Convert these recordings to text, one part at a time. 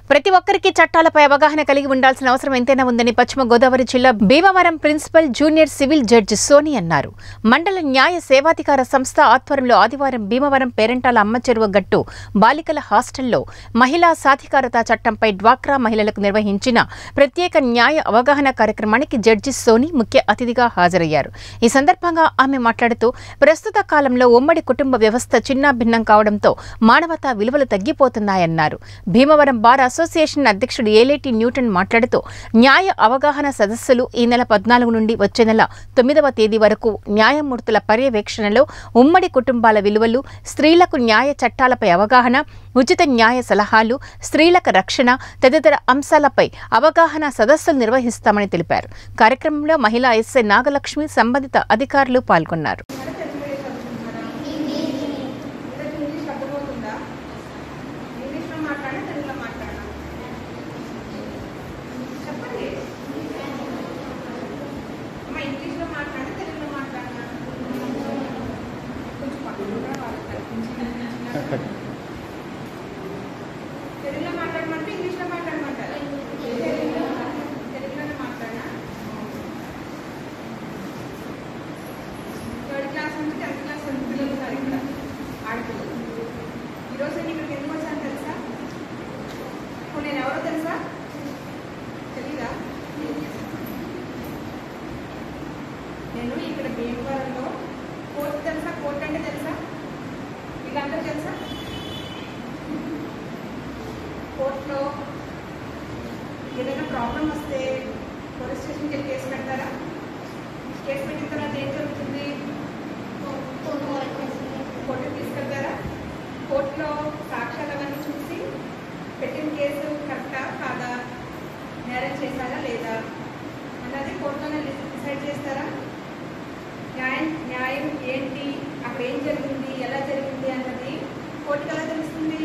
ప్రతి ఒక్కరికి చట్టాలపై అవగాహన కలిగి ఉండాల్సిన అవసరం ఎంతైనా ఉందని పశ్చిమ గోదావరి జిల్లా Bhimavaram principal junior civil judge Soni అన్నారు మండల న్యాయ సేవాధికార సంస్థ ఆధ్వర్యంలో ఆదివారం భీమవరం పేరెంటాల అమ్మ చెరువు గట్టు బాలికల హాస్టల్లో మహిళా సాధికారత చట్టంపై డ్వాక్రా మహిళలకు నిర్వహించిన ప్రత్యేక న్యాయ అవగాహన కార్యక్రమానికి జడ్జి సోని ముఖ్య అతిథిగా హాజరయ్యారు ఈ సందర్భంగా ఆమె మాట్లాడుతూ ప్రస్తుత కాలంలో ఉమ్మడి కుటుంబ వ్యవస్థ చిన్నాభిన్నం కావడంతో మానవతా విలువలు తగ్గిపోతున్నాయన్నారు భీమవరం బార్ అసోసియేషన్ అధ్యక్షుడు ఏలేటి న్యూటన్ మాట్లాడుతూ న్యాయ అవగాహన సదస్సులు ఈ నెల పద్నాలుగు నుండి వచ్చే నెల తొమ్మిదవ తేదీ వరకు న్యాయమూర్తుల పర్యవేక్షణలో ఉమ్మడి కుటుంబాల విలువలు స్త్రీలకు న్యాయ చట్టాలపై అవగాహన ఉచిత న్యాయ సలహాలు స్త్రీలకు రక్షణ తదితర అంశాలపై అవగాహన సదస్సులు నిర్వహిస్తామని తెలిపారు కార్యక్రమంలో మహిళా ఎస్ఐ నాగలక్ష్మి సంబంధిత అధికారులు పాల్గొన్నారు ఇంగ్లీష్ అర్థమవుతుందా ఇంగ్లీష్లో మాట్లాడా తెలుగులో మాట్లాడా చెప్పండి అమ్మ ఇంగ్లీష్లో మాట్లాడా తెలుగులో మాట్లాడినా కొంచెం పక్కన వాళ్ళకి కనిపించింది తెలుగులో మాట్లాడమంటే ఇంగ్లీష్లో మాట్లాడమంటారా తెలుగులోనే మాట్లాడినా థర్డ్ క్లాస్ నుంచి టెన్త్ క్లాస్ వరకు పిల్లలు ఉన్నారు ఇక్కడ ఆడపిల్లలు ఈరోజు నేను ఇక్కడికి ఎందుకు వచ్చాను తెలుసా ఇప్పుడు నేను ఎవరో తెలుసా తెలీదా నేను ఇక్కడ భీమవరంలో కోర్టు తెలుసా కోర్టు అంటే తెలుసా వీళ్ళందరూ తెలుసా కోర్టులో ఏదైనా ప్రాబ్లం వస్తే పోలీస్ స్టేషన్కి వెళ్ళి కేసు పెడతారా కేసు పెట్టిన తర్వాత ఏం జరుగుతుంది కోర్టుకు తీసుకెళ్తారా కోర్టులో సాక్ష్యాలు అవన్నీ చూసి పెట్టిన కేసు కరెక్టా కాదా నేరం చేశారా లేదా అన్నది కోర్టులోనే డిసైడ్ చేస్తారా న్యాయం న్యాయం ఏంటి అక్కడ ఏం జరిగింది ఎలా జరిగింది అన్నది కోర్టుకు ఎలా తెలుస్తుంది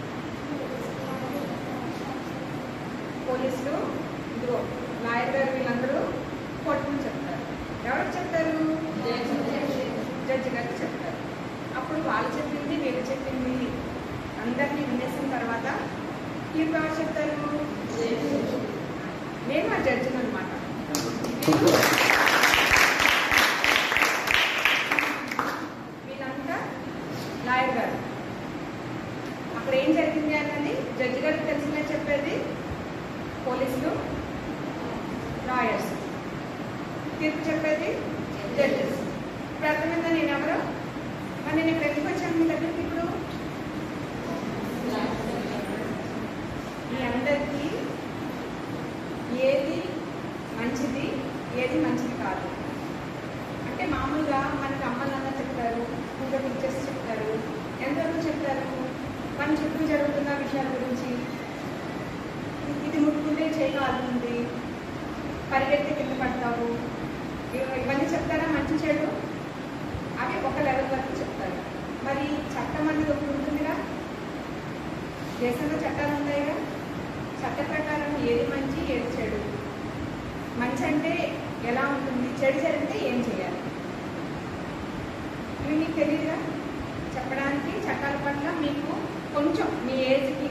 పోలీసులు ఇదిగో లాయర్ గారు వీళ్ళందరూ కోర్టును చెప్తారు ఎవరికి చెప్తారు జడ్జి గారికి చెప్తారు అప్పుడు వాళ్ళు చెప్పింది వీళ్ళు చెప్పింది అందరినీ వినేసిన తర్వాత తీర్పు ఎవరు చెప్తారు నేను ఆ జడ్జిని అనమాట వీళ్ళంతా లాయర్ గారు అక్కడ ఏం జరిగింది అన్నది జడ్జి గారికి తెలిసిందే చెప్పేది పోలీసులు లాయర్స్ తీర్పు చెప్పేది జడ్జెస్ ఇప్పుడు అర్థమైందా నేను ఎవరు మరి నేను ఇక్కడ ఎందుకు వచ్చాను మీ దగ్గరికి ఇప్పుడు మీ అందరికీ ఏది మంచిది ఏది మంచిది కాదు అంటే మామూలుగా మనకి అమ్మ నాన్న చెప్తారు ఇంకా టీచర్స్ చెప్తారు ఎంతవరకు చెప్తారు మన చుట్టూ జరుగుతున్న విషయాల గురించి ఇది ముట్టుకుంటే చేయి కాలుతుంది పరిగెత్తి కింద పడతావు ఇవ- ఇవన్నీ చెప్తారా మంచి చెడు అవి ఒక లెవెల్ వరకు చెప్తారు మరి చట్టం అనేది ఒకటి ఉంటుందిగా దేశంలో చట్టాలు ఉంటాయిగా చట్ట ప్రకారం ఏది మంచి ఏది చెడు మంచి అంటే ఎలా ఉంటుంది చెడు జరిగితే ఏం చేయాలి ఇవి మీకు తెలియదుగా చెప్పడానికి చట్టాల పట్ల మీకు కొంచెం మీ ఏజ్కి